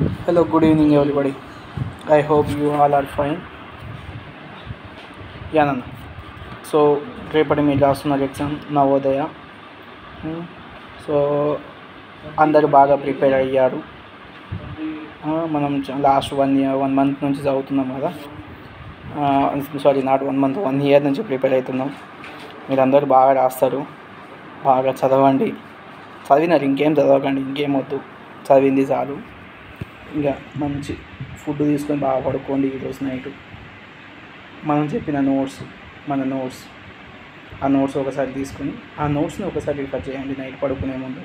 Hello, good evening, everybody. I hope you all are fine. Yeah నన్ను so రేపటి మీరు రాస్తున్నారు ఎగ్జామ్ నవోదయ Hmm. సో అందరూ బాగా ప్రిపేర్ అయ్యారు Ah, మనం last one year one month నుంచి చదువుతున్నాం కదా sorry not one month one year నుంచి ప్రిపేర్ అవుతున్నాం మీరందరూ బాగా రాస్తారు బాగా చదవండి చదివినారు ఇంకేం చదవకండి ఇంకేం వద్దు చదివింది చాలు ఇంకా మంచి ఫుడ్ తీసుకొని బాగా పడుకోండి ఈరోజు నైట్ మనం చెప్పిన నోట్స్ మన నోట్స్ ఆ నోట్స్ ఒకసారి తీసుకొని ఆ నోట్స్ని ఒకసారి రిఫర్ చేయండి నైట్ పడుకునే ముందు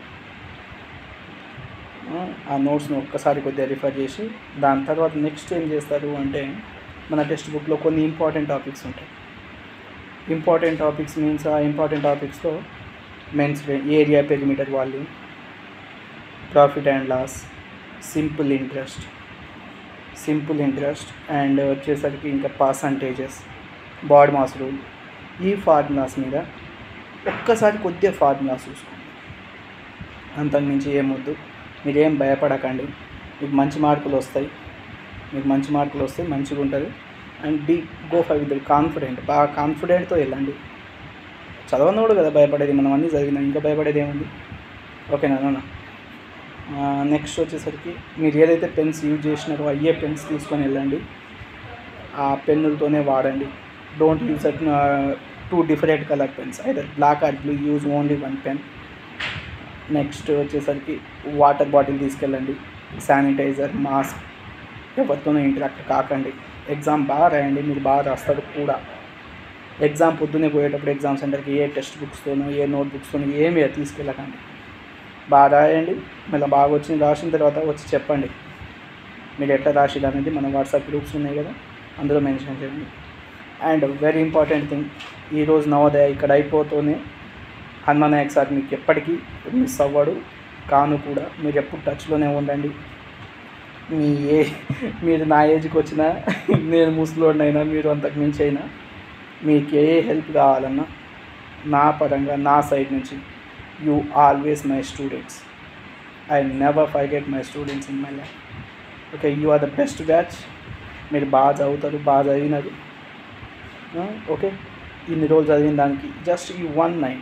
ఆ, ఆ నోట్స్ని ఒక్కసారి కొద్దిగా రిఫర్ చేసి దాని తర్వాత నెక్స్ట్ ఏం చేస్తారు అంటే మన టెక్స్ట్ బుక్లో కొన్ని ఇంపార్టెంట్ టాపిక్స్ ఉంటాయి ఇంపార్టెంట్ టాపిక్స్ మీన్స్ ఆ ఇంపార్టెంట్ టాపిక్స్లో means area perimeter volume profit and loss simple interest simple interest and వచ్చేసరికి ఇంకా పర్సంటేజెస్ బాడ్ మాస్ రూల్ ఈ ఫార్ములాస్ మీద ఒక్కసారి కొద్దిగా ఫార్ములాస్ చూసుకోండి అంతకుమించి ఏమొద్దు మీరేం భయపడకండి మీకు మంచి మార్కులు వస్తాయి మీకు మంచి మార్కులు వస్తాయి మంచిగా ఉంటుంది and be go for with confident బాగా కాన్ఫిడెంట్తో వెళ్ళండి చదవనోడు కదా భయపడేది మనం అన్నీ చదివినాం ఇంకా భయపడేది ఏముంది ఓకేనా నాన్న నెక్స్ట్ వచ్చేసరికి మీరు ఏదైతే పెన్స్ యూజ్ చేసినారో అయ్యే పెన్స్ తీసుకొని వెళ్ళండి ఆ పెన్నులతోనే వాడండి don't use at two different colour pens అయితే black or blue use only one pen next వచ్చేసరికి వాటర్ బాటిల్ తీసుకెళ్ళండి శానిటైజర్ మాస్క్ ఎవరితోనూ ఇంటరాక్ట్ కాకండి ఎగ్జామ్ బాగా రాయండి మీరు బాగా రాస్తారు కూడా ఎగ్జామ్ పొద్దున్నే పోయేటప్పుడు ఎగ్జామ్ సెంటర్కి ఏ టెక్స్ట్ బుక్స్తోనో ఏ నోట్ బుక్స్తోనో ఏమి తీసుకెళ్ళకండి బాగా రాయండి మళ్ళీ బాగా వచ్చి రాసిన తర్వాత వచ్చి చెప్పండి మీరు ఎట్లా రాసిరు అనేది మన వాట్సాప్ గ్రూప్స్ ఉన్నాయి కదా అందులో మెన్షన్ చేయండి అండ్ వెరీ ఇంపార్టెంట్ థింగ్ ఈరోజు నవోదయ ఇక్కడ అయిపోతూనే హనుమాన్ నాయక్ సార్ మీకు ఎప్పటికీ మిస్ అవ్వడు కాను కూడా మీరు ఎప్పుడు టచ్లోనే ఉండండి మీ ఏ మీరు నా ఏజ్కి వచ్చినా నేను ముసలోడినైనా మీరు అంతకు మించి అయినా మీకు ఏ హెల్ప్ కావాలన్నా నా పరంగా నా సైడ్ నుంచి you always my students I never forget my students in my life okay you are the best batch మీరు బాగా చదువుతారు బాగా చదివినారు ఓకే ఇన్ని రోజులు చదివిన దానికి జస్ట్ ఈ one nine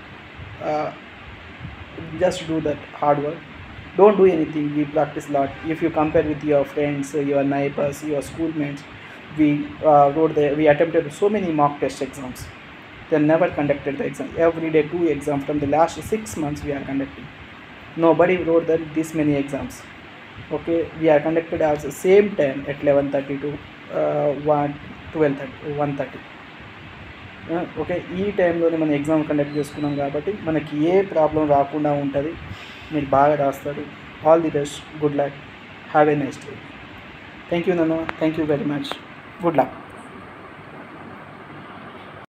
just do that hard work don't do anything we practice a lot if you compare with your friends your neighbors your schoolmates we uh, wrote the we attempted so many mock test exams they never conducted the exam every day two exams from the last six months we are conducting nobody wrote that this many exams okay we are conducted at the same time at 11.30 to uh, 1 12.30 1.30 okay ఈ టైంలోనే మనం exam conduct చేసుకున్నాం కాబట్టి మనకి ఏ problem రాకుండా ఉంటుంది మీరు బాగా రాస్తారు all the best good luck have a nice day thank you నన్ను thank you very much good luck